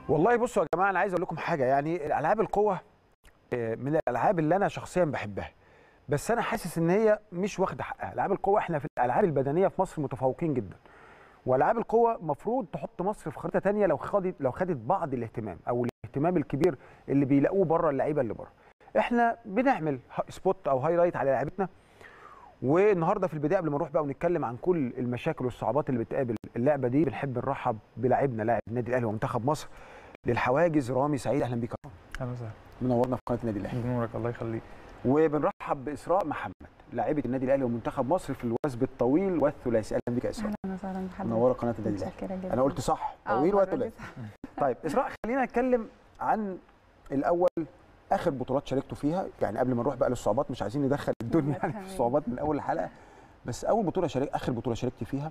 والله بصوا يا جماعه انا عايز اقول لكم حاجه يعني الالعاب القوه آه، من الالعاب اللي انا شخصيا بحبها بس انا حاسس ان هي مش واخده حقها العاب القوه احنا في الالعاب البدنيه في مصر متفوقين جدا والعاب القوه مفروض تحط مصر في خريطه تانية لو خدت لو خدت بعض الاهتمام او الاهتمام الكبير اللي بيلاقوه بره اللعيبه اللي بره احنا بنعمل ه- سبوت او هايلايت على لعيبتنا والنهارده في البدايه قبل ما نروح بقى ونتكلم عن كل المشاكل والصعوبات اللي بتقابل اللعبه دي بنحب نرحب بلاعبنا لاعب النادي الاهلي ومنتخب مصر للحواجز رامي سعيد اهلا بيك يا رامي. اهلا وسهلا منورنا في قناه النادي الاهلي بنورك الله يخليك وبنرحب باسراء محمد لاعبه النادي الاهلي ومنتخب مصر في الوثب الطويل والثلاثي اهلا بيك يا اسراء اهلا وسهلا بحضرتك منوره قناه النادي الاهلي متشكره جدا انا قلت صح آه، طويل المرة وثلاثي دي صح. طيب اسراء خلينا نتكلم عن الاول اخر بطولات شاركتوا فيها يعني قبل ما نروح بقى للصعوبات مش عايزين ندخل الدنيا يعني في تمام. الصعوبات من اول الحلقه بس اول بطوله شارك اخر بطوله شاركت فيها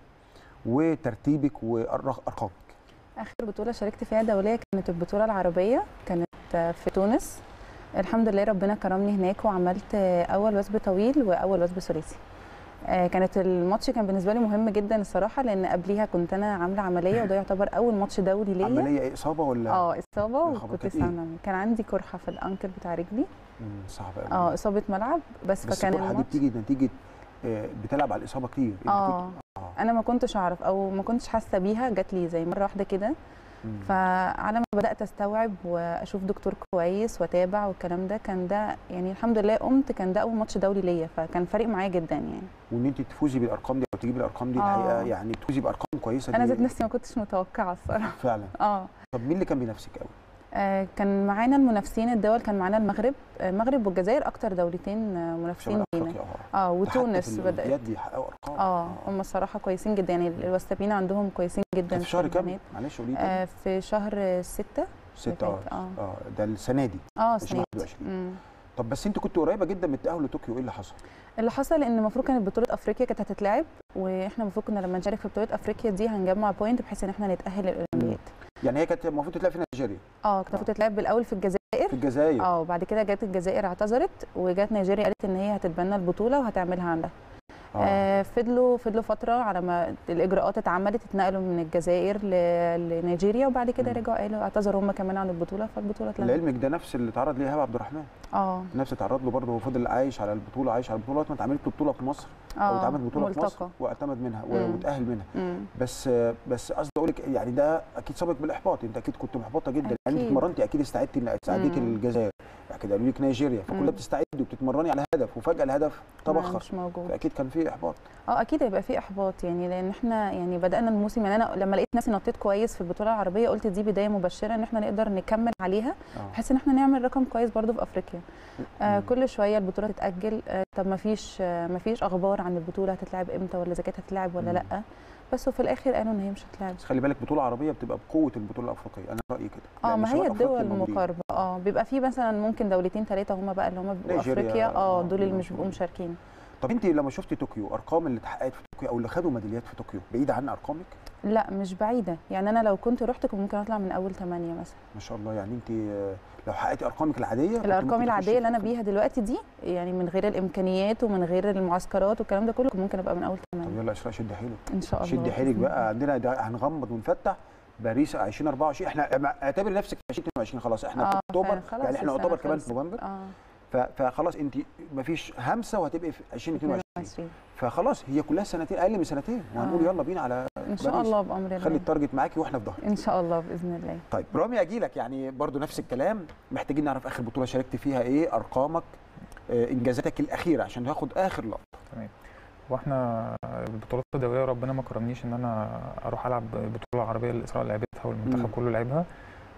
وترتيبك وارقامك اخر بطوله شاركت فيها دوليه كانت البطوله العربيه كانت في تونس الحمد لله ربنا كرمني هناك وعملت اول وثب طويل واول وثب ثلاثي آه، كانت الماتش كان بالنسبه لي مهم جدا الصراحه لان قبليها كنت انا عامله عمليه وده يعتبر اول ماتش دولي ليا عمليه ايه اصابه ولا اه اصابه يا خبر، وكنت كانت إيه؟ سنه كان عندي قرحه في الانكل بتاع رجلي مم، صعبه قوي اه اصابه ملعب بس, بس فكان القرحه دي الماتش بتيجي نتيجه آه، بتلعب على الاصابه كتير أنت اه كنت- اه انا ما كنتش اعرف او ما كنتش حاسه بيها جات لي زي مره واحده كده مم. فعلى ما بدات استوعب واشوف دكتور كويس واتابع والكلام ده كان ده يعني الحمد لله قمت كان ده اول ماتش دولي ليا فكان فارق معايا جدا يعني وان انت تفوزي بالارقام دي او تجيبي الارقام دي آه. الحقيقه يعني تفوزي بارقام كويسه انا دي ذات نفسي ما كنتش متوقعه الصراحه فعلا اه طب مين اللي كان بينافسك قوي آه، كان معانا المنافسين الدول كان معانا المغرب آه، المغرب والجزائر اكتر دولتين آه، منافسين شمال لينا افريقيا اه اه وتونس حتى في بدات الاولمبياد بيحققوا ارقام اه هم الصراحه كويسين جدا يعني الوثبين عندهم كويسين جدا كان في شهر كام البنات. معلش قولي لي آه في شهر ستة ستة اه فات، آه. اه ده السنه دي اه 2021 سنة مم. طب بس انت كنت قريبه جدا من التاهل لطوكيو ايه اللي حصل؟ اللي حصل ان المفروض كانت بطوله افريقيا كانت هتتلعب واحنا المفروض كنا لما نشارك في بطوله افريقيا دي هنجمع بوينت بحيث ان احنا نتاهل للاولمبياد يعني هي كانت المفروض تتلعب في نيجيريا اه كانت المفروض تتلعب بالاول في الجزائر في الجزائر اه وبعد كده جت الجزائر اعتذرت وجت نيجيريا قالت ان هي هتتبنى البطوله وهتعملها عندها اه آه فضلوا فضلوا فتره على ما الاجراءات اتعملت اتنقلوا من الجزائر ل- لنيجيريا وبعد كده مم. رجعوا قالوا اعتذروا هم كمان عن البطوله فالبطوله اتلغت لعلمك ده نفس اللي اتعرض ليه ايهاب عبد الرحمن اه نفس اتعرض له برضه هو فضل عايش على البطوله عايش على البطوله لغايه ما اتعملت له بطوله في مصر او اه اتعملت بطوله في مصر ملتقى. واعتمد منها و- مم. وتاهل منها مم. بس بس قصدي اقول لك يعني ده اكيد سبق بالاحباط انت اكيد كنت محبطه جدا يعني انت أكيد. اتمرنتي اكيد استعدتي إن- استعديتي مم. للجزائر بعد كده قالوا لك نيجيريا فكلها مم. بتستعدي وبتتمرني على هدف وفجاه الهدف تبخر مش موجود فاكيد كان في احباط اه اكيد هيبقى في احباط يعني لان احنا يعني بدانا الموسم يعني انا لما لقيت نفسي نطيت كويس في البطوله العربيه قلت دي بدايه مبشره ان احنا نقدر نكمل عليها اه بحيث ان احنا نعمل رقم كويس برضو في افريقيا آه مم. كل شويه البطوله تتاجل آه طب ما فيش آه ما فيش اخبار عن البطوله هتتلعب امتى ولا اذا كانت هتتلعب ولا مم. لا بس وفي الاخر قالوا ان هي مش هتتلعب بس خلي بالك بطوله عربيه بتبقى بقوه البطوله الافريقيه انا رايي كده اه لأن ما هي شمال أفريقيا الدول موجودين. المقاربه اه بيبقى في مثلا ممكن دولتين ثلاثه هم بقى اللي هم بيبقوا نيجيريا، افريقيا آه، اه دول اللي دول مش بيبقوا مشهورين. مشاركين طب انت لما شفتي طوكيو ارقام اللي اتحققت في طوكيو او اللي خدوا ميداليات في طوكيو بعيده عن ارقامك لا مش بعيده يعني انا لو كنت رحت كنت ممكن اطلع من اول ثمانيه مثلا ما شاء الله يعني انت آه، لو حققتي ارقامك العاديه كنت الارقام ممكن العاديه تخشي اللي انا في- بيها دلوقتي دي يعني من غير الامكانيات ومن غير المعسكرات والكلام ده كله كنت ممكن ابقى من اول طب ثمانيه يلا اسراء شد حيلك ان شاء الله شد حيلك بإذن بقى الله. عندنا ده هنغمض ونفتح باريس 2024 احنا اعتبري نفسك في 2022 خلاص احنا في آه، اكتوبر فعلا، خلاص يعني احنا السنة نعتبر كمان في خلصت. نوفمبر اه ف- فخلاص انت مفيش همسه وهتبقي في 2022 22 فخلاص هي كلها سنتين اقل من سنتين وهنقول آه. يلا بينا على ان شاء باريس. الله بامر خلي الله التارجت معاكي واحنا في ظهرك ان شاء الله باذن الله طيب رامي اجي لك يعني برضو نفس الكلام محتاجين نعرف اخر بطوله شاركت فيها ايه ارقامك آه، انجازاتك الاخيره عشان هاخد اخر لقطه تمام واحنا البطولات الدوليه ربنا ما كرمنيش ان انا اروح العب البطوله العربيه اللي اسراء لعبتها والمنتخب مم. كله لعبها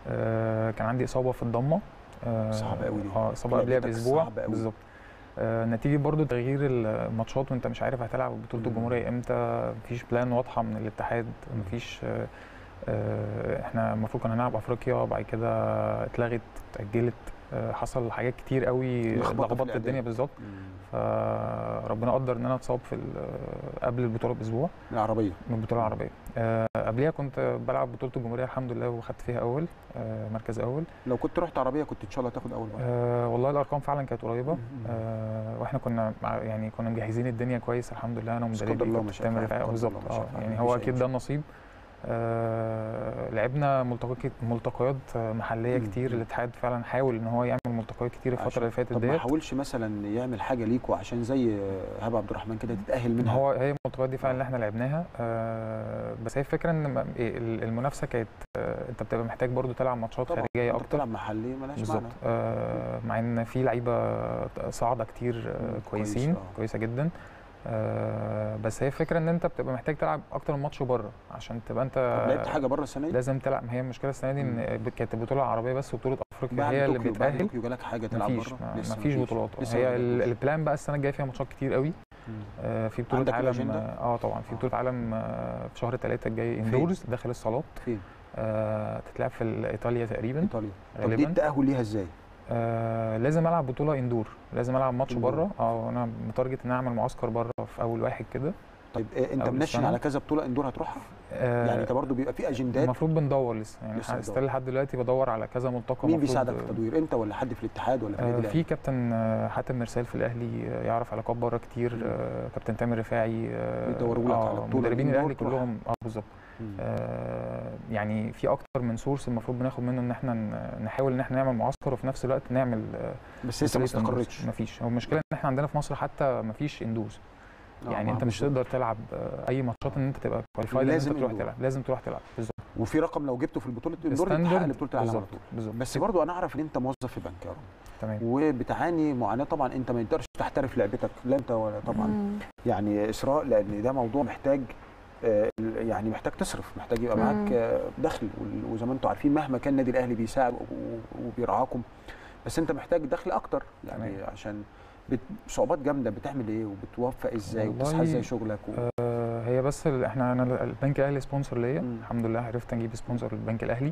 آه، كان عندي اصابه في الضمه آه، صعبة أوي دي. اه اصابه قبلها لعبتك باسبوع صعبة أوي. بالظبط آه، نتيجه برضو تغيير الماتشات وانت مش عارف هتلعب بطوله مم. الجمهوريه امتى مفيش بلان واضحه من الاتحاد مفيش آه، آه، احنا المفروض كنا هنلعب افريقيا بعد كده اتلغت اتاجلت آه، حصل حاجات كتير قوي لخبطة في لخبطت الإعداد. الدنيا بالظبط فربنا قدر ان انا اتصاب في ال- قبل البطوله باسبوع العربيه من البطوله العربيه آه، قبليها كنت بلعب بطوله الجمهوريه الحمد لله وخدت فيها اول آه، مركز اول لو كنت رحت عربيه كنت ان شاء الله تاخد اول مره آه، والله الارقام فعلا كانت قريبه مم. آه، واحنا كنا مع- يعني كنا مجهزين الدنيا كويس الحمد لله انا بس ومدربي قدر الله ما كابتن شاء تامر فعل، رفاعي قدر بالظبط الله ما شاء اه فعل، يعني مفيش هو أي اكيد ده مشكلة. النصيب آه لعبنا ملتقيات ملتقيات محليه مم. كتير الاتحاد فعلا حاول ان هو يعمل ملتقيات كتير الفتره اللي فاتت طب ما ديت حاولش مثلا يعمل حاجه ليكوا عشان زي هبه عبد الرحمن كده تتاهل منها هو هي الملتقيات دي فعلا اللي احنا لعبناها آه بس هي الفكره ان م- إيه، ال- المنافسه كانت آه انت بتبقى محتاج برضو تلعب ماتشات طبعا خارجيه انت اكتر بتلعب محلي ملهاش بالظبط معنى آه مع ان في لعيبه صاعده كتير آه مم، كويسين كويس، آه. كويسه جدا آه بس هي الفكره ان انت بتبقى محتاج تلعب اكتر من ماتش بره عشان تبقى انت طب لعبت حاجه بره السنه دي؟ لازم تلعب ما هي المشكله السنه دي ان كانت البطوله العربيه بس وبطوله افريقيا بعد هي اللي طوكيو بعد بتاهل طوكيو جالك حاجه تلعب مفيش بره ما- لسه مفيش بطولات لسه هي ما ال- بدأتوش. البلان بقى السنه الجايه فيها ماتشات كتير قوي مم. آه، في بطوله عندك عالم الأجندة؟ اه طبعا في آه. بطوله عالم آه، في شهر ثلاثة الجاي اندورز داخل الصالات فين؟ آه، تتلعب في ال- ايطاليا تقريبا ايطاليا طب دي غالبا التاهل ليها ازاي؟ آه لازم العب بطوله اندور لازم العب ماتش إندور. بره اه انا متارجت ان أنا اعمل معسكر بره في اول واحد كده طيب إيه انت أول منشن السنة. على كذا بطوله اندور هتروحها؟ آه يعني انت برضو بيبقى في اجندات المفروض بندور لسه يعني لسه بتدور. ستيل لحد دلوقتي بدور على كذا ملتقى مين المفروض- بيساعدك في التدوير انت ولا حد في الاتحاد ولا في آه، النادي في الاهلي؟ كابتن آه، حاتم مرسال في الاهلي آه، يعرف علاقات بره كتير مم. آه، كابتن تامر رفاعي آه، بيدوروا لك على آه، بطولة مدربين إندور الاهلي تروح. كلهم اه بالظبط مم. آه، يعني في اكتر من سورس المفروض بناخد منه ان احنا ن- نحاول ان احنا نعمل معسكر وفي نفس الوقت نعمل آه، بس لسه ما بطولة إندورز. استقرتش مفيش هو المشكله ان احنا عندنا في مصر حتى مفيش اندوز آه، يعني ما انت مش بالظبط. تقدر تلعب آه، اي ماتشات ان انت تبقى كواليفايد ان انت لازم تروح إندور. تلعب لازم تروح تلعب بالظبط وفي رقم لو جبته في البطوله اندور ستاندرد تتحقق لبطوله العالم على بالظبط طول بالظبط بس برضو انا اعرف ان انت موظف في بنك يا رب تمام وبتعاني معاناه طبعا انت ما تقدرش تحترف لعبتك لا انت ولا طبعا مم. يعني اسراء لان ده موضوع محتاج آه، يعني محتاج تصرف محتاج يبقى مم. معاك آه، دخل وال- وزي ما انتم عارفين مهما كان النادي الاهلي بيساعد و- وبيرعاكم بس انت محتاج دخل اكتر يعني تمام. عشان بت- صعوبات جامده بتعمل ايه وبتوفق ازاي والله، وبتصحى ازاي شغلك و... آه، هي بس ال- احنا انا البنك الاهلي سبونسر ليا مم. الحمد لله عرفت اجيب سبونسر للبنك الاهلي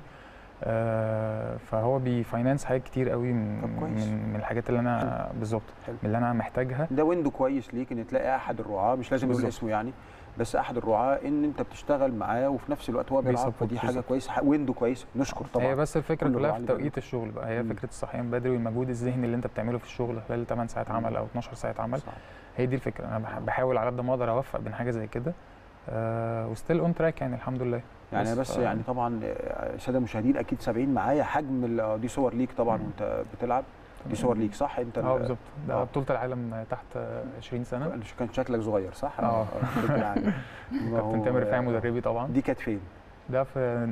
آه، فهو بيفاينانس حاجات كتير قوي من طب كويس. من, من الحاجات اللي انا بالظبط حلو. من اللي انا محتاجها ده ويندو كويس ليك ان تلاقي احد الرعاه مش لازم نقول بالظبط. اسمه يعني بس احد الرعاه ان انت بتشتغل معاه وفي نفس الوقت هو بيلعب بيسبورت فدي حاجه بالظبط. كويسه ح- ويندو كويس نشكر طبعا هي بس الفكره كل كلها الرعاة في اللي توقيت الشغل بقى هي مم. فكره الصحيان بدري والمجهود الذهني اللي انت بتعمله في الشغل خلال 8 ساعات مم. عمل او 12 ساعه عمل صح. هي دي الفكره انا بح- بحاول على قد ما اقدر اوفق بين حاجه زي كده آه وستيل اون تراك يعني الحمد لله يعني بس، بس آه. يعني طبعا آه، الساده المشاهدين اكيد سامعين معايا حجم ال- آه، دي صور ليك طبعا مم. وانت بتلعب دي صور ليك صح انت اه ال- بالظبط ده آه. بطوله العالم تحت 20 سنه انت كان شكلك صغير صح؟ آه. بطولة العالم. ما هو- كابتن تامر رفاعي مدربي طبعا دي كانت فين؟ ده في آه،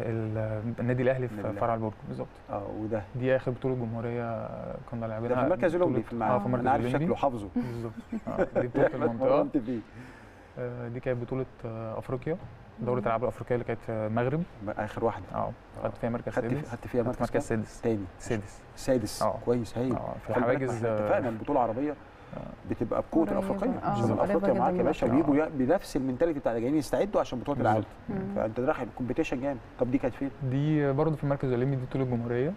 ال- النادي الاهلي النادي في الأهلي. فرع البرج بالظبط ده وده دي اخر بطوله جمهوريه كنا ده لاعبينها في المركز بطولة- الاولمبي في المعهد اه في المركز انا عارف الأولمبي. شكله حافظه بالظبط آه، دي بطوله المنطقه اتمرنت فيه آه، دي كانت بطوله آه، افريقيا دوره الالعاب الافريقيه اللي كانت في المغرب اخر واحده اه خدت فيها مركز خدت سادس خدت فيها خدت مركز مركز كام؟ سادس تاني سادس سادس آه. كويس هايل اه في خلي بالك الحواجز احنا آه، اتفقنا البطوله العربيه بتبقى بقوه قريبة. الافريقيه آه، عشان قريبة افريقيا جداً معاك يا من باشا بعض. بيجوا يا- بنفس المنتاليتي بتاع جايين يستعدوا عشان بطوله العالم بالظبط. مم. فانت داخل كومبيتيشن جامد طب دي كانت فين؟ دي برضه في المركز الاولمبي دي بطوله جمهوريه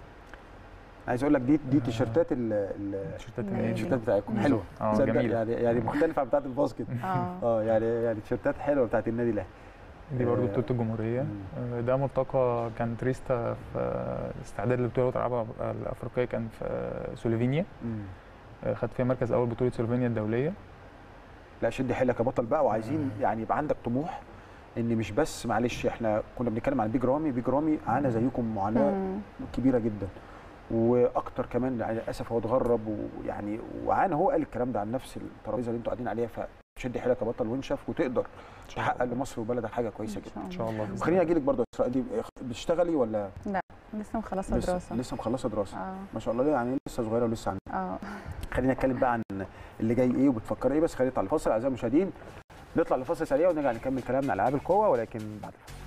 عايز اقول لك دي دي آه. تيشرتات ال- ال- تيشيرتات النادي. النادي التيشرتات بتاعتكم مم. حلوه اه تصدق جميله يعني يعني مختلفه عن بتاعت الباسكت اه اه يعني يعني تيشرتات حلوه بتاعت النادي الاهلي دي برضه آه، بطوله الجمهوريه مم. آه، ده ملتقى كان تريستا في آه، استعداد لبطوله الالعاب الافريقيه كان في آه، سلوفينيا مم. آه، خد فيها مركز اول بطوله سلوفينيا الدوليه لا شد حيلك يا بطل بقى وعايزين يعني يبقى عندك طموح ان مش بس معلش احنا كنا بنتكلم عن بيج رامي بيج رامي عانى زيكم معاناه مم. كبيره جدا واكتر كمان يعني للاسف هو اتغرب ويعني وعانى هو قال الكلام ده عن نفس الترابيزه اللي انتوا قاعدين عليها فشد حيلك يا بطل وانشف وتقدر تحقق لمصر وبلدك حاجه كويسه إن جدا شاء ان شاء الله بإذن وخليني الله. اجي لك برضه يا اسراء دي بتشتغلي ولا لسه مخلصه لسه دراسه لسه مخلصه دراسه اه ما شاء الله يعني لسه صغيره ولسه عندها اه خلينا نتكلم بقى عن اللي جاي ايه وبتفكر ايه بس خلينا نطلع لفاصل اعزائي المشاهدين نطلع لفاصل سريع ونرجع نكمل كلامنا عن العاب القوه ولكن بعد الفاصل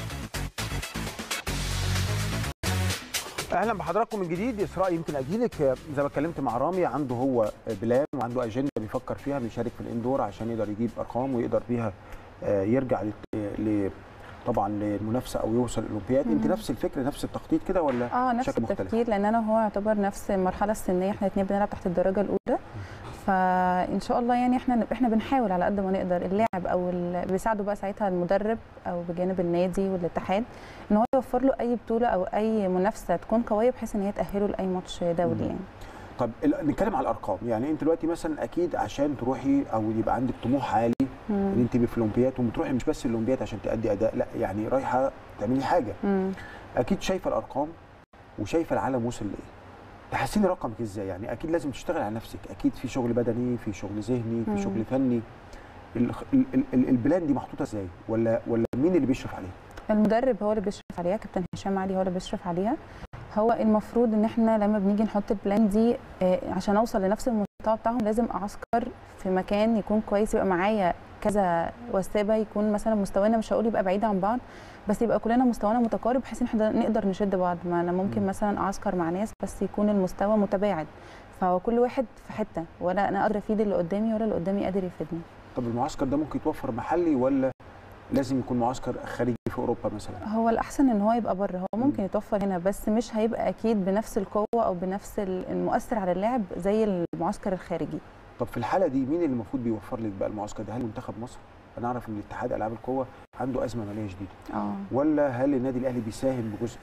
اهلا بحضراتكم من جديد اسراء يمكن اجيلك زي ما اتكلمت مع رامي عنده هو بلان وعنده اجنده بيفكر فيها بيشارك في الاندور عشان يقدر يجيب ارقام ويقدر بيها آه، يرجع ل- ل طبعا للمنافسه او يوصل الاولمبياد انت مم. نفس الفكر نفس التخطيط كده ولا اه نفس بشكل مختلف. التفكير لان انا وهو يعتبر نفس المرحله السنيه احنا الاثنين بنلعب تحت الدرجه الاولى فان شاء الله يعني احنا احنا بنحاول على قد ما نقدر اللاعب او ال- بيساعده بقى ساعتها المدرب او بجانب النادي والاتحاد ان هو يوفر له اي بطوله او اي منافسه تكون قويه بحيث ان هي تاهله لاي ماتش مم. دولي يعني طب ال- نتكلم على الارقام يعني انت دلوقتي مثلا اكيد عشان تروحي او يبقى عندك طموح عالي ان مم. انت تبقي في الاولمبياد وبتروحي مش بس الاولمبياد عشان تأدي اداء لا يعني رايحه تعملي حاجه مم. اكيد شايفه الارقام وشايفه العالم وصل لايه تحسيني رقمك ازاي يعني اكيد لازم تشتغل على نفسك اكيد في شغل بدني في شغل ذهني مم. في شغل فني ال- ال- ال- البلان دي محطوطه ازاي ولا ولا مين اللي بيشرف عليها المدرب هو اللي بيشرف عليها كابتن هشام علي هو اللي بيشرف عليها هو المفروض ان احنا لما بنيجي نحط البلان دي آه، عشان اوصل لنفس المستوى بتاعهم لازم اعسكر في مكان يكون كويس يبقى معايا كذا وسابه يكون مثلا مستوانا مش هقول يبقى بعيد عن بعض بس يبقى كلنا مستوانا متقارب بحيث ان احنا نقدر نشد بعض ما انا ممكن مم. مثلا اعسكر مع ناس بس يكون المستوى متباعد فهو كل واحد في حته ولا انا قادره افيد اللي قدامي ولا اللي قدامي قادر يفيدني طب المعسكر ده ممكن يتوفر محلي ولا لازم يكون معسكر خارجي في اوروبا مثلا هو الاحسن ان هو يبقى بره هو ممكن يتوفر هنا بس مش هيبقى اكيد بنفس القوه او بنفس ال- المؤثر على اللاعب زي المعسكر الخارجي طب في الحاله دي مين اللي المفروض بيوفر لك بقى المعسكر ده هل منتخب مصر انا اعرف ان الاتحاد العاب القوه عنده ازمه ماليه شديده اه ولا هل النادي الاهلي بيساهم بجزء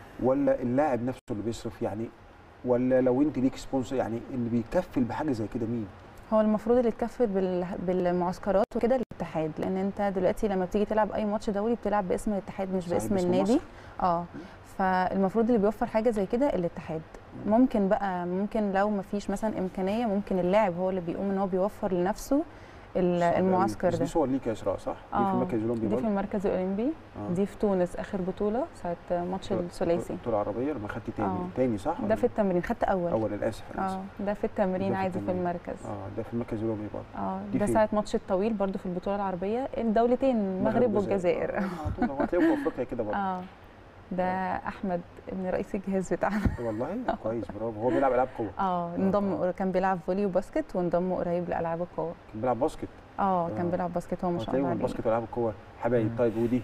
ولا اللاعب نفسه اللي بيصرف يعني ولا لو انت ليك سبونسر يعني اللي بيكفل بحاجه زي كده مين هو المفروض اللي يتكفل بال- بالمعسكرات وكده الاتحاد لان انت دلوقتي لما بتيجي تلعب اي ماتش دولي بتلعب باسم الاتحاد مش صحيح، باسم باسم النادي مصر. اه فالمفروض اللي بيوفر حاجه زي كده الاتحاد ممكن بقى ممكن لو ما فيش مثلا امكانيه ممكن اللاعب هو اللي بيقوم ان هو بيوفر لنفسه ال- صعب أوي. المعسكر بس ده دي صور ليك يا اسراء صح؟ دي في آه، المركز الاولمبي دي في برضه المركز الاولمبي آه. دي في تونس اخر بطوله ساعه ماتش الثلاثي بطوله عربيه لما خدت تاني آه. تاني صح؟ ده في التمرين خدت اول اول انا اسف انا اسف اه ده في التمرين ده في عادي في التمرين. المركز اه ده في المركز الاولمبي برضه اه دي ده فين؟ ساعه ماتش الطويل برضو في البطوله العربيه الدولتين المغرب والجزائر آه، على طول هو هتلاقيهم في افريقيا كده برضه اه ده احمد ابن رئيس الجهاز بتاعنا والله كويس برافو هو بيلعب العاب قوه اه انضم كان بيلعب فولي وباسكت وانضم قريب لالعاب القوه كان بيلعب باسكت اه آه. كان بيلعب باسكت هو ما شاء الله هتلاقيهم عليه الباسكت والعاب القوه حبايب مم. طيب ودي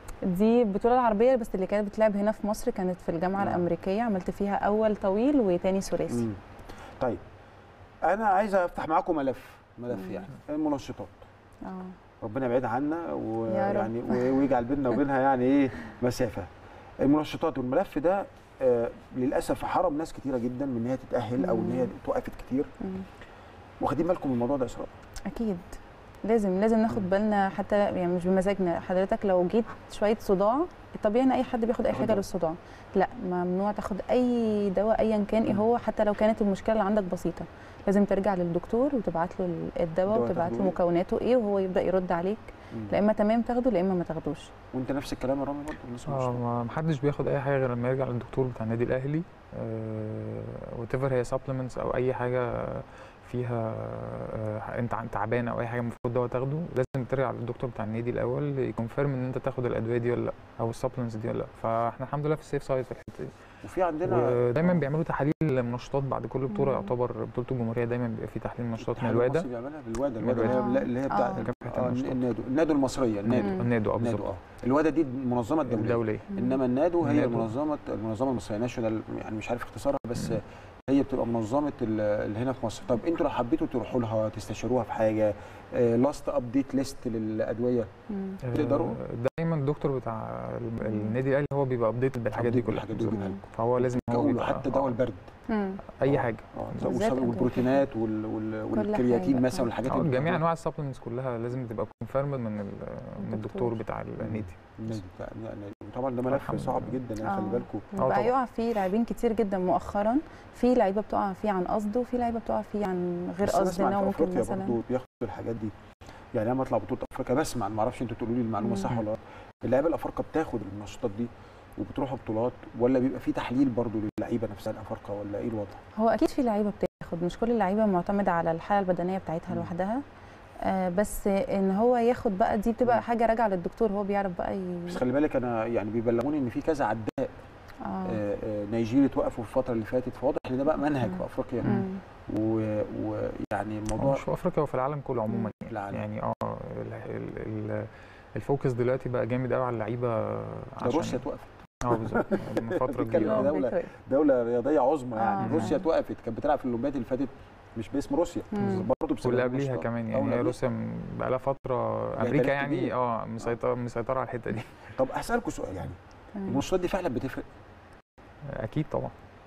دي البطوله العربيه بس اللي كانت بتلعب هنا في مصر كانت في الجامعه آه. الامريكيه عملت فيها اول طويل وتاني ثلاثي مم. طيب انا عايز افتح معاكم ملف ملف مم. يعني المنشطات اه ربنا يبعدها عنا يا رب. ويعني و- ويجعل بيننا وبينها يعني ايه مسافه المنشطات والملف ده آه للاسف حرم ناس كتيره جدا من ان هي تتاهل او ان هي مم. توقفت كتير مم. واخدين بالكم من الموضوع ده يا اسراء اكيد لازم لازم مم. ناخد بالنا حتى يعني مش بمزاجنا حضرتك لو جيت شويه صداع الطبيعي ان اي حد بياخد اي ياخد حاجه دواء. للصداع لا ممنوع تاخد اي دواء ايا كان ايه مم. هو حتى لو كانت المشكله اللي عندك بسيطه لازم ترجع للدكتور وتبعت له ال- الدواء الدواء وتبعت له تاخده إيه؟ مكوناته ايه وهو يبدا يرد عليك مم. لا اما تمام تاخده لا اما ما تاخدوش وانت نفس الكلام يا رامي برضه الناس اه المنشطات. ما محدش بياخد اي حاجه غير لما يرجع للدكتور بتاع النادي الاهلي وات ايفر هي سبلمنتس او اي حاجه فيها آه، انت عن- تعبان او اي حاجه المفروض دواء تاخده لازم ترجع للدكتور بتاع النادي الاول يكونفيرم ان انت تاخد الادويه دي ولا لا او السبلمنتس دي ولا لا فاحنا الحمد لله في السيف سايد في الحته دي وفي عندنا ودايما بيعملوا تحاليل منشطات بعد كل بطوله مم. يعتبر بطوله الجمهوريه دايما بيبقى في تحليل منشطات من الاتحاد الواده المصري بيعملها بالواده من الواده اللي الواده. هي اللي هي بتاع آه. كافة آه، المنشطات. النادو النادو المصريه النادو مم. النادو اه النادو بالظبط اه الواده دي المنظمه الدوليه الدوليه انما النادو هي النادو. المنظمه المنظمه المصريه ناشونال يعني مش عارف اختصارها بس مم. هي بتبقى منظمه ال- اللي هنا في مصر طب انتوا لو حبيتوا تروحوا لها تستشيروها في حاجه لاست ابديت ليست للادويه مم. تقدروا؟ آه، دايما الدكتور بتاع ال- النادي الاهلي هو بيبقى ابديت بالحاجات دي update كلها بالحاجات دي بالظبط. كلها. فهو لازم هو تقولوا بيبقى حتى دواء آه، البرد مم. اي آه، حاجه اه بالذات والسب- والبروتينات وال- وال- والكرياتين حاجة. مثلا والحاجات آه، اللي جميع بتاخدوها. انواع السبلمنتس كلها لازم تبقى كونفيرمد من ال- من الدكتور بتاع النادي النادي بتاع النادي. طبعا ده ملف الحمد صعب لله. جدا يعني خلي آه. بالكم آه بقى طبعاً. يقع فيه لاعبين كتير جدا مؤخرا في لعيبه بتقع فيه عن قصد وفي لعيبه بتقع فيه عن غير بس أنا قصد اسمع ان هو في ممكن افريقيا مثلا برضه بياخدوا الحاجات دي يعني انا بطلع بطوله افريقيا بسمع ما اعرفش انتوا تقولوا لي المعلومه صح مم. ولا لا اللعيبه الافارقه بتاخد المنشطات دي وبتروحوا بطولات ولا بيبقى في تحليل برضه للعيبه نفسها الافارقه ولا ايه الوضع؟ هو اكيد في لعيبه بتاخد مش كل اللعيبه معتمده على الحاله البدنيه بتاعتها مم. لوحدها آه بس ان هو ياخد بقى دي مم. بتبقى حاجه راجعه للدكتور هو بيعرف بقى ي... بس خلي بالك انا يعني بيبلغوني ان في كذا عداء آه. آه، آه، نيجيري توقفوا في الفتره اللي فاتت فواضح ان ده بقى منهج مم. في افريقيا مم. ويعني هو الموضوع مش في افريقيا وفي العالم كله عموما يعني العالم. يعني اه ال- ال- ال- الفوكس دلوقتي بقى جامد قوي على اللعيبه ده عشان روسيا توقفت اه بالظبط من فتره بيتكلم كبيره في آه. دولة. دوله رياضيه عظمى يعني آه. روسيا توقفت كانت بتلعب في الاولمبياد اللي فاتت مش باسم روسيا مم. برضه بسبب واللي قبليها المنشطات. كمان أو يعني اللي هي قبليها. روسيا م- بقى لها فتره بقى امريكا تاريخ يعني كبير. اه مسيطره مسيطره على الحته دي طب اسالكم سؤال يعني تمام. المنشطات دي فعلا بتفرق اكيد طبعا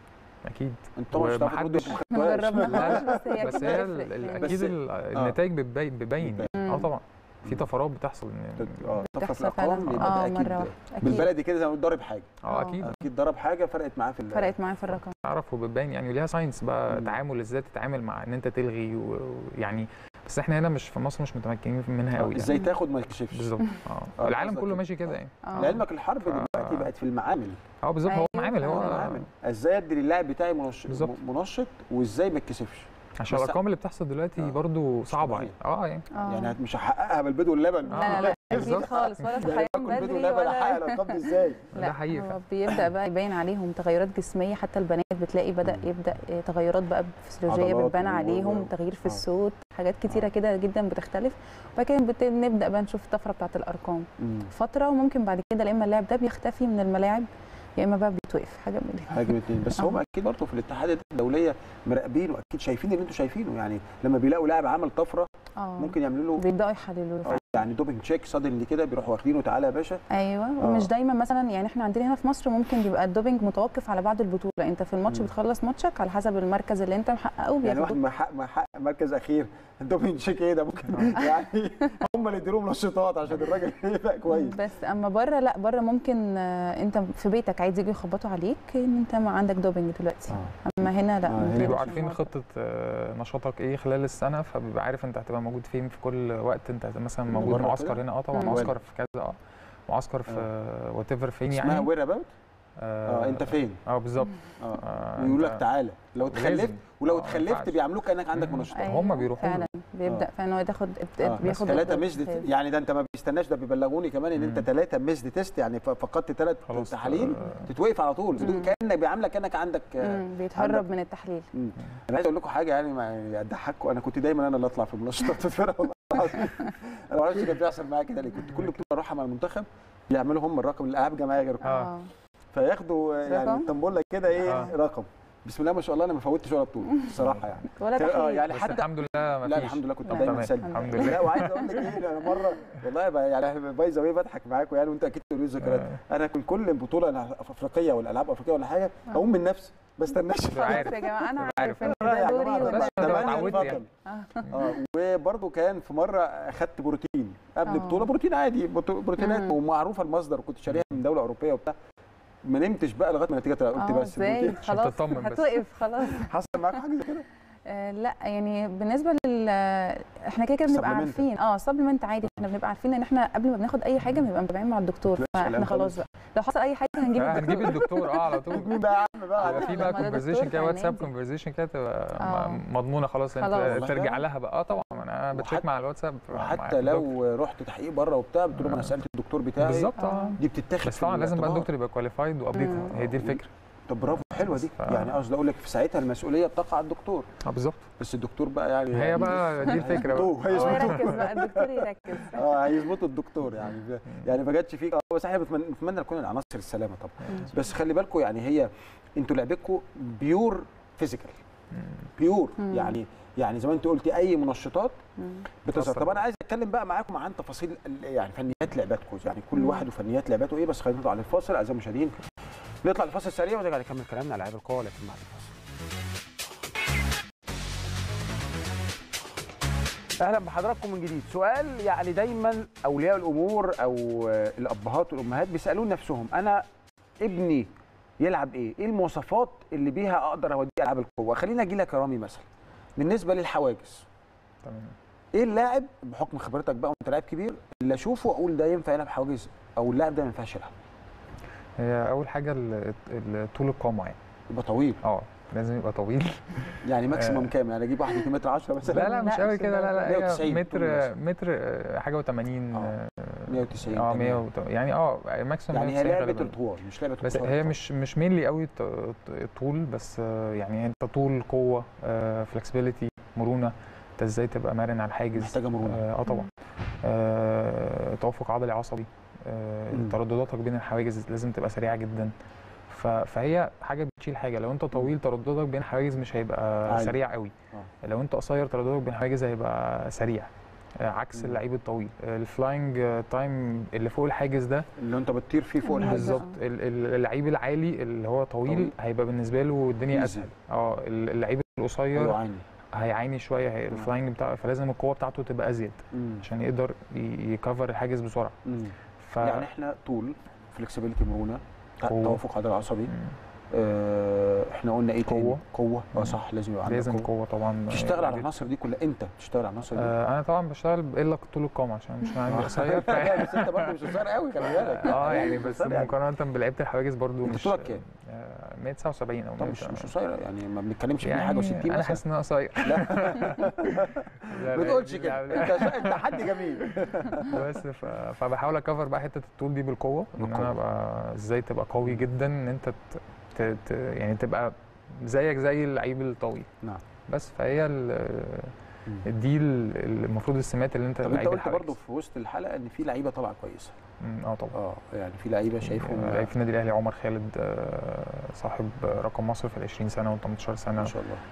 اكيد انت مش هتعرف ترد ومحدش- ما ما خدتهاش. جربناش لا، بس هي بس أكيد هي بتفرق ال- ال- يعني. اكيد بس- ال- آه. النتائج بتبين بتبين مم. اه طبعا في طفرات بتحصل إن- اه طفره في بتحصل الارقام فعلا يبقى اه ده مره اكيد واحده اكيد بالبلدي كده زي ما بنقول ضارب حاجه اه آه. اكيد اكيد ضرب حاجه فرقت معاه في ال- فرقت معايا في الرقم تعرف وبتبين يعني وليها ساينس بقى مم. تعامل ازاي تتعامل مع ان انت تلغي و- ويعني بس احنا هنا مش في مصر مش متمكنين منها آه، قوي ازاي يعني. تاخد ما يكشفش بالظبط آه، اه العالم قصدك كله كده. ماشي كده يعني اه لعلمك الحرب ف- دلوقتي بقت في المعامل اه بالظبط هو أيوة، معامل هو فعلا. المعامل ازاي ادي للاعب بتاعي منشط بالظبط. منشط وازاي ما يتكسفش عشان بس- الارقام اللي بتحصل دلوقتي آه. برضو صعبه يعني اه يعني اه يعني مش هحققها بالبيض واللبن لا لا لا اكيد بالظبط. خالص ولا يعني صحيان باكل بيض بدري ولبن احقق ولا الارقام دي ازاي ده لا حقيقي هو فعلا. بيبدا بقى يبين عليهم تغيرات جسميه حتى البنات بتلاقي بدا مم. يبدا تغيرات بقى فسيولوجيه عضلات بتبان و- عليهم تغيير في آه. الصوت حاجات كتيره آه. كده جدا بتختلف وبعد كده بت- نبدا بقى نشوف الطفره بتاعت الارقام مم. فتره وممكن بعد كده يا اما اللاعب ده بيختفي من الملاعب يا اما بقى بيتوقف حاجه من الاثنين حاجه من اتنين بس آه. هم اكيد برضه في الاتحادات الدوليه مراقبين واكيد شايفين اللي انتوا شايفينه يعني لما بيلاقوا لاعب عمل طفره اه ممكن يعملوا له بيبداوا يحللوا له آه، يعني دوبنج تشيك سادنلي كده بيروحوا واخدينه تعالى يا باشا ايوه آه. ومش دايما مثلا يعني احنا عندنا هنا في مصر ممكن بيبقى الدوبنج متوقف على بعد البطوله انت في الماتش مم. بتخلص ماتشك على حسب المركز اللي انت محققه يعني واحد بياخدوك ما حق ما حق مركز اخير دوبنج تشيك ايه ده ممكن يعني هم اللي يديروا له نشاطات عشان الراجل يبقى كويس بس اما بره لا بره ممكن آه، انت في بيتك عايز يجوا يخبطوا عليك ان انت ما عندك دوبنج دلوقتي اما هنا لا آه، ما هنا بيبقاش بيبقوا عارفين الموضوع. خطه آه، نشاطك ايه خلال السنه فبيبقى عارف انت هتبقى موجود فين في كل وقت انت مثلا موجود بره معسكر كده؟ هنا اه طبعا مم. معسكر في كذا اه معسكر في وات ايفر فين اسمها يعني وير اباوت اه انت فين اه بالظبط اه آه، ويقول أنت- لك تعالى لو لازم. اتخلفت ولو آه، ما اتخلفت ينفعش. بيعاملوك كانك عندك مم. منشطات أيوة، هم بيروحوا له. فعلا بيبدا فعلا هو ياخد آه، بياخد ثلاثة الضغط. مزد يعني ده انت ما بيستناش ده بيبلغوني كمان ان انت مم. ثلاثة مزد تيست يعني ف- فقدت ثلاث خلاص تحاليل آه، تتوقف على طول مم. كانك بيعاملك كانك عندك آه، مم، بيتهرب من التحليل مم. انا عايز اقول لكم حاجه يعني ما يعني اضحككم انا كنت دايما انا اللي اطلع في المنشطات في الفرقه والله العظيم. انا ما اعرفش كان بيحصل معايا كده ليه كنت كل بطوله اروحها مع المنتخب يعملوا هم الرقم الالعاب الجماعيه غير آه. اه فياخدوا آه، يعني رقم؟ طنبوله كده ايه آه. رقم بسم الله ما شاء الله انا ما فوتش ولا بطوله الصراحه يعني ولا اه تحليل يعني بس حتى الحمد لله ما لا فيش الحمد لله كنت لا. دايما تمام. سلبي الحمد لا لله وعايز اقول لك ايه انا مره والله بقى يعني باي ذا واي بضحك معاكم يعني وانت اكيد تقولوا لي ذكريات آه. انا كنت كل بطوله أنا في افريقيه ولا العاب افريقيه ولا حاجه آه. اقوم من نفسي ما استناش تبقى خلاص عارف يا جماعه انا تبقى عارف ان لا يا ده دوري جماعة، وده بس ده تبقى أنا اتعودت اتفضل. يعني. اه وبرده كان في مره اخدت بروتين قبل آه. بطوله بروتين عادي بطو- بروتينات مم. ومعروفه المصدر كنت شاريها من دوله اوروبيه وبتاع ما نمتش بقى لغايه ما النتيجه طلعت قلت اه بس ازاي البروتين خلاص تطمن بس. هتوقف خلاص حصل معاك حاجه زي كده آه، لا يعني بالنسبه لل احنا كده كده بنبقى Supplement. عارفين اه سبلمنت عادي احنا بنبقى عارفين ان احنا قبل ما بناخد اي حاجه بنبقى متابعين مع الدكتور لا، فاحنا سلام خلاص خالص. بقى لو حصل اي حاجه هنجيب آه، هنجيب الدكتور الدكتور اه على طول مين بقى يا عم بقى يبقى في ما بقى ده دكتور كونفرزيشن كده في واتساب النادي. كونفرزيشن كده تبقى آه. م- مضمونه خلاص خلاص. انت والله ترجع بقى. لها بقى اه طبعا انا بتشيك وحتى- مع الواتساب مع وحتى الدكتور. لو رحت تحقيق بره وبتاع بتقول لهم انا آه. سالت الدكتور بتاعي بالظبط اه آه. دي بتتاخد بس في طبعا لازم بقى الاعتبار. الدكتور يبقى كواليفايد وابديت مم. هي دي الفكره طب برافو حلوه دي ف- يعني قصدي اقول لك في ساعتها المسؤوليه بتقع على الدكتور اه بالظبط بس الدكتور بقى يعني هي بقى دي الفكره بقى هيظبطوه هو هيظبطوه يركز بقى الدكتور يركز اه هيظبطوا الدكتور يعني يعني ما جاتش فيك اه بس احنا بنتمنى نتمنى نكون العناصر السلامه طبعا بس خلي بالكم يعني هي انتوا لعبتكم بيور فيزيكال بيور مم. يعني يعني زي ما انت قلتي اي منشطات مم. بتظهر بتأثر. طب انا عايز اتكلم بقى معاكم عن تفاصيل ال- يعني فنيات لعباتكم يعني كل مم. واحد وفنيات لعباته ايه بس خلينا نطلع للفاصل اعزائي المشاهدين نطلع لفاصل سريع ونرجع نكمل كلامنا على لعيب القوه لكن بعد الفاصل اهلا بحضراتكم من جديد سؤال يعني دايما اولياء الامور او آه، الابهات والامهات بيسالون نفسهم انا ابني يلعب ايه ايه المواصفات اللي بيها اقدر اوديه العاب القوه خلينا اجي لك يا رامي مثلا بالنسبه للحواجز تمام ايه اللاعب بحكم خبرتك بقى وانت لاعب كبير اللي اشوفه اقول ده ينفع يلعب حواجز او اللاعب ده ما ينفعش يلعب هي اول حاجه ال- ال- طول القامه يعني يبقى طويل اه لازم يبقى طويل يعني ماكسيموم آه. كام يعني اجيب واحد 2 متر 10 مثلا لا لا مش لا، قوي مش كده لا لا 190 هي طول متر مثلا. متر آه، حاجه و80 آه. 190 اه تمام. 100 يعني اه ماكسيموم يعني هي 190 لعبه غالباً. الطوال مش لعبه بس قصار. هي مش مش مينلي قوي ط- ط- طول بس آه، يعني انت طول قوه فلكسبيليتي مرونه انت ازاي تبقى مرن على الحاجز محتاجه مرونه اه آه طبعا آه توافق عضلي عصبي آه مم. تردداتك بين الحواجز لازم تبقى سريعه جدا ف- فهي حاجه بتشيل حاجه لو انت طويل ترددك بين الحواجز مش هيبقى عالي. سريع قوي آه. لو انت قصير ترددك بين الحواجز هيبقى سريع آه، عكس مم. اللعيب الطويل آه، الفلاينج آه، تايم اللي فوق الحاجز ده اللي انت بتطير فيه فوق بالظبط. الحزام بالظبط ال- ال- اللعيب العالي اللي هو طويل, طويل. هيبقى بالنسبه له الدنيا Easy. اسهل اه ال- اللعيب القصير يعاني هيعاني شويه هي مم. الفلاينج بتاعه فلازم القوه بتاعته تبقى ازيد مم. عشان يقدر ي- يكفر الحاجز بسرعه مم. ف يعني احنا طول فلكسبيليتي مرونه قوة. توافق عضلي عصبي مم. آه احنا قلنا ايه تاني؟ قوة. قوه اه مم. صح لازم يبقى عندك لازم قوه قوه طبعا تشتغل على جدا. العناصر دي كلها انت بتشتغل على العناصر دي آه انا طبعا بشتغل الا طول القامه عشان مش عندي قصير ف- لا، بس انت برضه مش قصير قوي خلي بالك اه يعني بس قصير يعني. مقارنه بلعيبه الحواجز برضو انت مش طولك كام؟ آه، 179 او طب مش 100 مش قصير يعني ما بنتكلمش في يعني حاجه و60 انا مثلا حاسس ان انا قصير ما تقولش كده انت انت حد جميل بس ف... فبحاول اكفر بقى حته الطول دي بالقوه ان بالقوة. انا ابقى ازاي تبقى قوي جدا ان انت ت... ت... ت... يعني تبقى زيك زي اللعيب الطويل نعم. بس فهي ال... مم. دي ال- المفروض السمات اللي انت طب انت لعيب قلت الحواجز. برضه في وسط الحلقه ان في لعيبه طالعه كويسه مم، اه طبعا اه يعني في لعيبه شايفهم لعيب في النادي الاهلي عمر خالد آه، صاحب رقم مصر في ال 20 سنه و 18 ما سنه شاء الله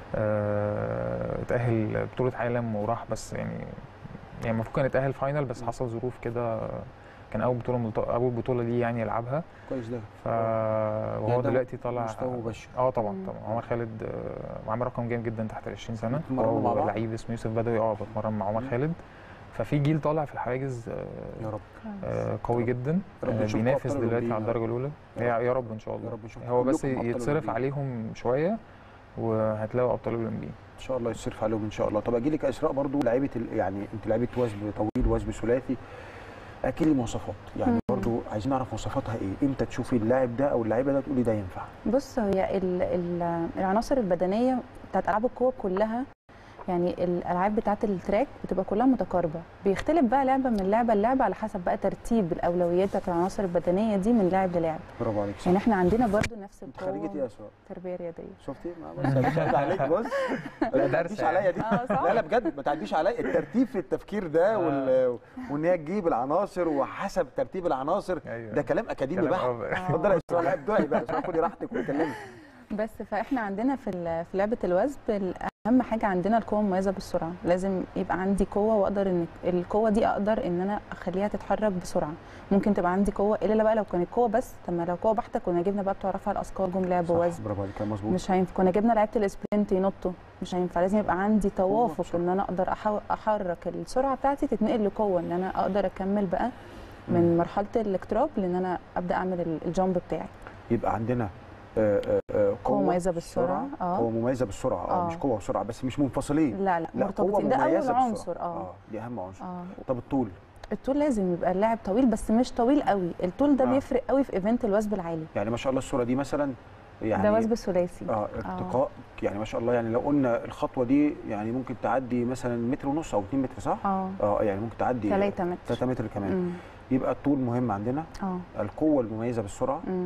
آه، اتأهل بطولة عالم وراح بس يعني يعني المفروض كان يتأهل فاينل بس م. حصل ظروف كده كان أول بطولة ملت... أول بطولة ليه يعني يلعبها كويس ده ف يعني وهو ده دلوقتي طالع مستوى مبشر اه طبعا مم. طبعا عمر خالد آه، عامل رقم جامد جدا تحت ال 20 سنة بتتمرنوا مع هو بعض؟ لعيب اسمه يوسف بدوي اه بتمرن مع عمر مم. خالد ففي جيل طالع في الحواجز آه، يا رب آه، قوي جدا يا رب آه، نشوفكم بينافس أبطال دلوقتي أولمبيين على يا الدرجة الأولى يا يا يا رب إن شاء يا الله رب نشوفكم هو بس كلكم أبطال يتصرف أولمبيين. عليهم شوية وهتلاقوا أبطال أولمبيين ان شاء الله يصرف عليهم ان شاء الله طب اجي لك يا اسراء برضو لعيبه ال- يعني انت لعيبه وثب طويل وثب ثلاثي اكيد لي مواصفات يعني مم. برضو عايزين نعرف مواصفاتها ايه امتى تشوفي اللاعب ده او اللعيبه ده تقولي ده ينفع بص هي ال- ال- العناصر البدنيه بتاعت العاب القوه كلها يعني الالعاب بتاعت التراك بتبقى كلها متقاربه بيختلف بقى لعبه من لعبه للعبه على حسب بقى ترتيب الاولويات بتاعت العناصر البدنيه دي من لاعب للاعب برافو عليك صح يعني احنا عندنا برضو نفس انت خريجه ايه القوه يا اسراء تربيه رياضيه شفتي ما بص مش عيب عليك بص ما درس تعديش عليا دي اه صح لا لا بجد ما تعديش عليا الترتيب في التفكير ده وال... وان هي تجيب العناصر وحسب ترتيب العناصر أيوة. ده كلام اكاديمي كلام بحت أوفر. اتفضل يا اسراء لا ابدعي بقى اسراء خدي راحتك واتكلمي بس فاحنا عندنا في ال- في لعبه الوثب اهم حاجه عندنا القوه المميزه بالسرعه لازم يبقى عندي قوه واقدر ان القوه دي اقدر ان انا اخليها تتحرك بسرعه ممكن تبقى عندي قوه الا بقى لو كانت قوه بس طب ما لو قوه بحته كنا جبنا بقى بتوع رفع الاثقال جم لعبوا صح وزن برافو عليك كلام مظبوط مش هينفع كنا جبنا لعيبه الاسبرنت ينطوا مش هينفع لازم يبقى عندي توافق بسرعة. ان انا اقدر أحو- احرك السرعه بتاعتي تتنقل لقوه ان انا اقدر اكمل بقى مم. من مرحله الاقتراب لان انا ابدا اعمل ال- الجامب بتاعي يبقى عندنا آه، آه، آه، قوة مميزة بالسرعة، اه آه. قوه مميزه بالسرعه اه آه. مش قوه وسرعه بس مش منفصلين لا لا لا مرتبطين ده قوة اول مميزة عنصر بالسرعة. اه دي اهم عنصر اه طب الطول الطول لازم يبقى اللاعب طويل بس مش طويل قوي الطول ده آه. بيفرق قوي في ايفنت الوثب العالي يعني ما شاء الله الصوره دي مثلا يعني ده وثب ثلاثي اه ارتقاء يعني ما شاء الله يعني لو قلنا الخطوه دي يعني ممكن تعدي مثلا متر ونص او 2 متر صح؟ اه اه يعني ممكن تعدي 3 متر 3 متر كمان مم. يبقى الطول مهم عندنا اه القوه المميزه بالسرعه مم.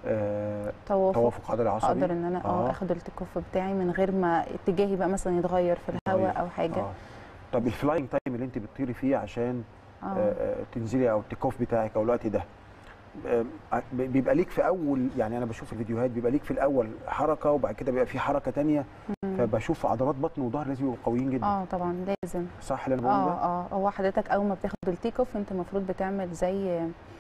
آه، توافق توافق عضلي عصبي اقدر ان انا اه آه. اخد التكوف بتاعي من غير ما اتجاهي بقى مثلا يتغير في الهواء يتغير. او حاجه آه. طب الفلاينج تايم اللي انت بتطيري فيه عشان آه. اه آه، تنزلي او التيك اوف بتاعك او الوقت ده آه، بيبقى ليك في اول يعني انا بشوف الفيديوهات بيبقى ليك في الاول حركه وبعد كده بيبقى في حركه تانية مم. فبشوف عضلات بطن وظهر لازم يبقوا قويين جدا اه طبعا لازم صح اللي انا اه بقوله ده؟ اه هو حضرتك اول ما بتاخد التيك اوف انت المفروض بتعمل زي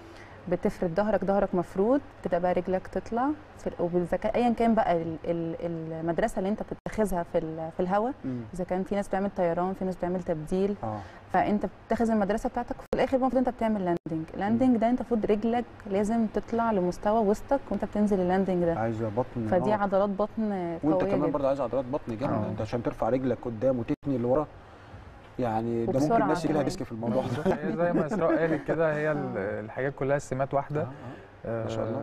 بتفرد ظهرك ظهرك مفروض بتبقى رجلك تطلع في وبالذكاء ايا كان بقى ال- ال- المدرسه اللي انت بتتخذها في ال- في الهواء مم. اذا كان في ناس بتعمل طيران في ناس بتعمل تبديل اه فانت بتاخذ المدرسه بتاعتك وفي الاخر المفروض انت بتعمل لاندنج اللاندنج ده انت المفروض رجلك لازم تطلع لمستوى وسطك وانت بتنزل اللاندنج ده عايزه بطن فدي آه. عضلات بطن وانت قويه كمان جدا برضه عايز عضلات بطن جامده آه. انت عشان ترفع رجلك قدام وتثني اللي ورا يعني ده ممكن وبسرعة الناس يجي لها كمان. ديسك في الموضوع ده بالظبط، هي زي ما اسراء قالت كده هي ال- الحاجات كلها السمات آه، واحده آه. ما شاء الله.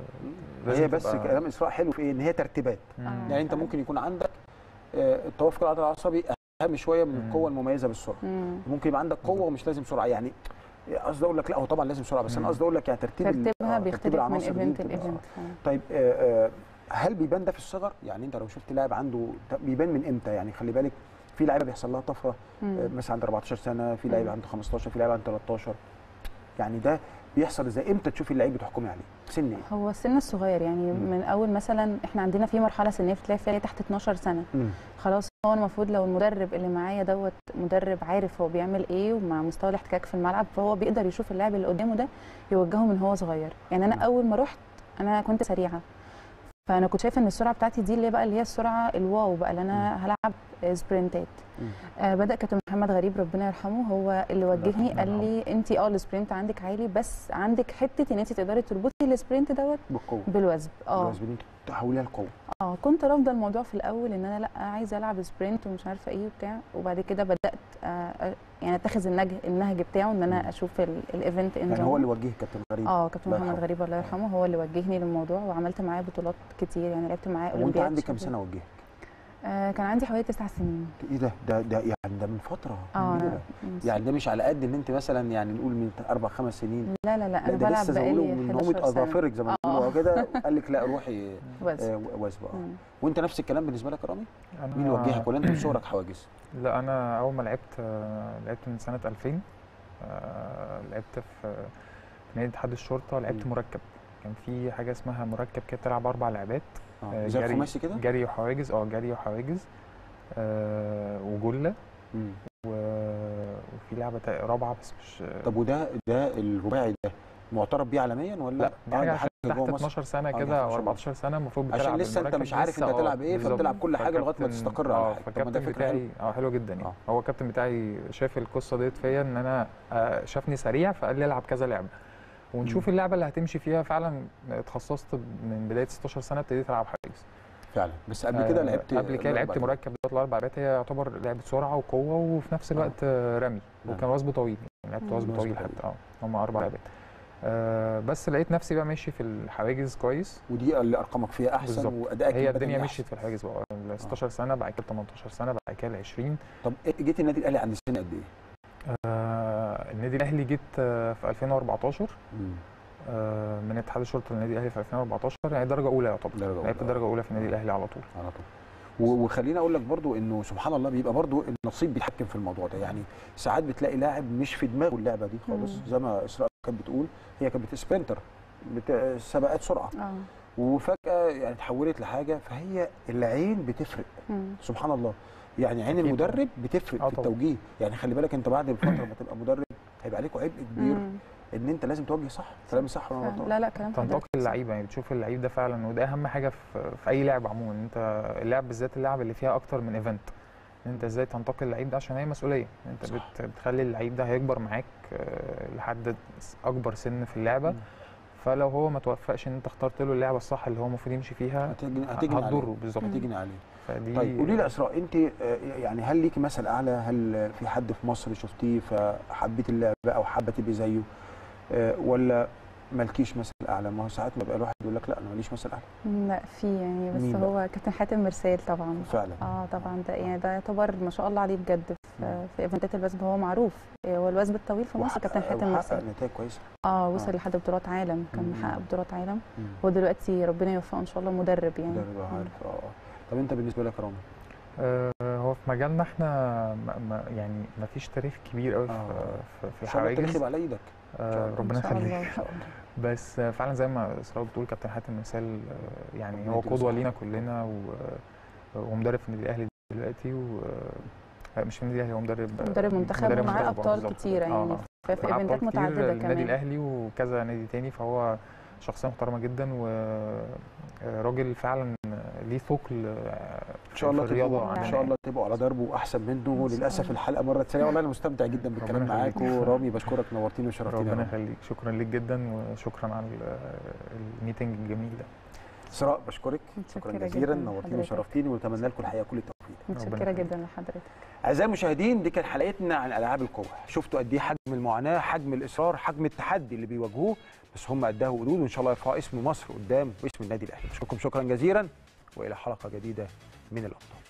آه، هي لازم بس تبقى- كلام اسراء حلو في ايه ان هي ترتيبات مم. يعني انت ممكن يكون عندك آه، التوافق العضلي العصبي اهم شويه من مم. القوه المميزه بالسرعه مم. ممكن يبقى عندك قوه ومش لازم سرعه يعني قصدي اقول لك لا هو طبعا لازم سرعه بس انا مم. قصدي اقول لك يعني ترتيب ال- ترتيبها آه، بيختلف ترتيب من العناصر دي ايفنت بتبقى- لايفنت طيب آه، آه، هل بيبان ده في الصغر يعني انت لو شفت لاعب عنده بيبان من امتى يعني خلي بالك في لعيبه بيحصل لها طفره آه، مثلا عند 14 سنه في لعيبه مم. عنده 15 في لعيبه عنده 13 يعني ده بيحصل ازاي امتى تشوفي اللعيب بتحكمي عليه سن ايه هو السن الصغير يعني مم. من اول مثلا احنا عندنا في مرحله سنيه بتلاقي فيها تحت 12 سنه مم. خلاص هو المفروض لو المدرب اللي معايا دوت مدرب عارف هو بيعمل ايه ومع مستوى الاحتكاك في الملعب فهو بيقدر يشوف اللاعب اللي قدامه ده يوجهه من هو صغير يعني انا نعم. اول ما رحت انا كنت سريعه فانا كنت شايفه ان السرعه بتاعتي دي اللي بقى اللي هي السرعه الواو بقى اللي انا هلعب سبرنتات مم. آه بدا كابتن محمد غريب ربنا يرحمه هو اللي وجهني يرحمه. قال لي انت اه السبرنت عندك عالي بس عندك حته ان انت تقدري تربطي السبرنت دوت بالقوه بالوزن اه بالوزن ان انت تحوليها لقوه اه كنت رافضه الموضوع في الاول ان انا لا عايزه العب سبرنت ومش عارفه ايه وبتاع وبعد كده بدات آه أ- يعني اتخذ النهج النهج بتاعه ان مم. انا اشوف ال- الايفنت ان يعني هو اللي وجهك كابتن غريب اه كابتن الله محمد يرحمه. غريب الله يرحمه هو اللي وجهني للموضوع وعملت معاه بطولات كتير يعني لعبت معاه وانت اولمبياد عندك كام شباب. سنه وجهك؟ آه كان عندي حوالي تسع سنين ايه ده ده ده يعني ده من فتره اه كبيره أنا- يعني ده مش على قد ان انت مثلا يعني نقول من اربع خمس سنين لا لا لا لا انا ده بلعب لسه زودوا بقالي من 11 نومه سنه اظافرك زي ما آه. بيقولوا كده قال لك لا روحي بس آه، وثبه اه مم. وانت نفس الكلام بالنسبه لك يا رامي؟ أنا- مين وجهك ولا انت من صغرك حواجز؟ لا انا اول ما لعبت آه، لعبت من سنه 2000 آه، لعبت في في نادي اتحاد الشرطه لعبت مم. مركب كان في حاجه اسمها مركب كده بتلعب اربع لعبات اه آه، زي جري- الخماسي كده؟ جري وحواجز اه جري وحواجز آه، وجله مم. و- وفي لعبه تا- رابعه بس مش طب وده ده الرباعي ده معترف بيه عالميا ولا لا دي آه، حاجه ده عشان تحت جوه مصر 12 سنه آه، كده تحت او 12 14 سنه المفروض بتلعب عشان لسه انت المركب مش عارف لسه، انت آه، هتلعب ايه بالظبط. فبتلعب كل حاجه لغايه ما فالكابتن- تستقر على اه حاجه طب ما ده فالكابتن فكره حلوه بتاعي اه حلو جدا يعني آه. هو الكابتن بتاعي شاف القصه ديت فيا ان انا آه، شافني سريع فقال لي العب كذا لعبه ونشوف مم. اللعبه اللي هتمشي فيها فعلا اتخصصت من بدايه 16 سنه ابتديت العب حاجز فعلا بس قبل كده آه، لعبت قبل كده لعبت الأربع مركب دوت الاربع لعبات هي يعتبر لعبه سرعه وقوه وفي نفس الوقت آه، رمي نعم. وكان وثب طويل يعني لعبت مم. وثب وثب طويل طويل. حتى اه هم اربع لعبات آه بس لقيت نفسي بقى ماشي في الحواجز كويس ودي اللي ارقامك فيها احسن بالظبط. وادائك هي البدني الدنيا أحسن. مشيت في الحواجز بقى ال 16 سنه بعد كده 18 سنه بعد كده ال 20 طب إيه- جيت النادي الاهلي عند سن قد ايه؟ آه النادي الاهلي جيت آه في 2014 مم. آه من اتحاد الشرطه للنادي الاهلي في 2014 يعني درجه اولى يعتبر درجة أولى. لعبت درجه اولى في النادي الاهلي على طول على طول و- وخليني اقول لك برضو انه سبحان الله بيبقى برضو النصيب بيتحكم في الموضوع ده يعني ساعات بتلاقي لاعب مش في دماغه اللعبه دي خالص مم. زي ما اسراء كانت بتقول هي كانت سبرنتر بت... سباقات سرعه اه وفجاه يعني اتحولت لحاجه فهي العين بتفرق مم. سبحان الله يعني عين أكيد المدرب بتفرق آه في طبعا. التوجيه يعني خلي بالك انت بعد فتره ما تبقى مدرب هيبقى عليكوا عبء كبير مم. ان انت لازم توجه صح كلامي صح ولا أنا غلطان؟ لا لا كلام تنتقي حضرتك صح. اللعيبه يعني بتشوف اللعيب ده فعلا وده اهم حاجه في, في اي لعب عموما ان انت اللعب بالذات اللعب اللي فيها اكتر من ايفنت ان انت ازاي تنتقي اللعيب ده عشان هي مسؤوليه انت صح. بت بتخلي اللعيب ده هيكبر معاك آه، لحد اكبر سن في اللعبه مم. فلو هو ما توفقش ان انت اخترت له اللعبه الصح اللي هو المفروض يمشي فيها هتجني هتجني عليه هتضره بالظبط هتجني عليه فدي طيب قولي لي يا اسراء انت آه، يعني هل ليكي مثل اعلى هل في حد في مصر شفتيه فحبيت اللعبه او حابه تبقي زيه آه، ولا مالكيش مثل اعلى ما هو ساعات ما بيبقى الواحد يقول لك لا انا ماليش مثل اعلى لا في يعني بس مين بقى؟ هو كابتن حاتم مرسال طبعا فعلا اه طبعا ده يعني ده يعتبر ما شاء الله عليه بجد مم. في, في ايفنتات الوثب هو معروف هو الوثب الطويل في مصر وحقق- كابتن حاتم وحقق مرسال نتائج كويسه اه وصل آه. لحد بطولات عالم كان مم. محقق بطولات عالم مم. هو دلوقتي ربنا يوفقه ان شاء الله مدرب يعني ده بيبقى عارف اه آه. طب انت بالنسبه لك يا رامي آه، هو في مجالنا احنا ما ما يعني ما فيش تاريخ كبير قوي في آه. في, في ان شاء الله التاريخ الحواجز يبقى على ايدك آه، الله. ربنا ان شاء الله يخليك ان شاء الله بس آه، فعلا زي ما اسراء بتقول كابتن حاتم مثال آه، يعني ربنا هو يديله قدوه الصحة. لينا كلنا و- ومدرب في النادي الاهلي دلوقتي و آه، مش في النادي الاهلي هو مدرب آه، مدرب منتخب مدرب ومعاه منتخب، آه، ابطال بالظبط. كتيره آه، يعني آه. في, في معاه ايفنتات أبطال كتير متعدده النادي كمان الاهلي وكذا نادي تاني فهو شخصيه محترمه جدا وراجل فعلا ليه ثقل آه، ان شاء الله في الرياضه تبقوا ان عندنا شاء الله تبقوا على دربه احسن منه إن شاء للاسف الله. الحلقه مرت سريعه والله انا مستمتع جدا بالكلام ربنا معاك يخليك. ورامي بشكرك نورتيني وشرفتيني يا ربنا رامي. يخليك شكرا ليك جدا وشكرا على ال- الميتنج الجميل ده اسراء بشكرك شكرا متشكرة جزيلا جداً نورتيني لحضرتك. وشرفتيني ونتمنى لكم الحقيقه كل التوفيق متشكره يخليك. جدا لحضرتك اعزائي المشاهدين دي كانت حلقتنا عن العاب القوه شفتوا قد ايه حجم المعاناه حجم الاصرار حجم التحدي اللي بيواجهوه بس هم قدها قدود وان شاء الله يرفعوا اسم مصر قدام واسم النادي الاهلي بشكركم شكرا جزيلا والى حلقه جديده من الابطال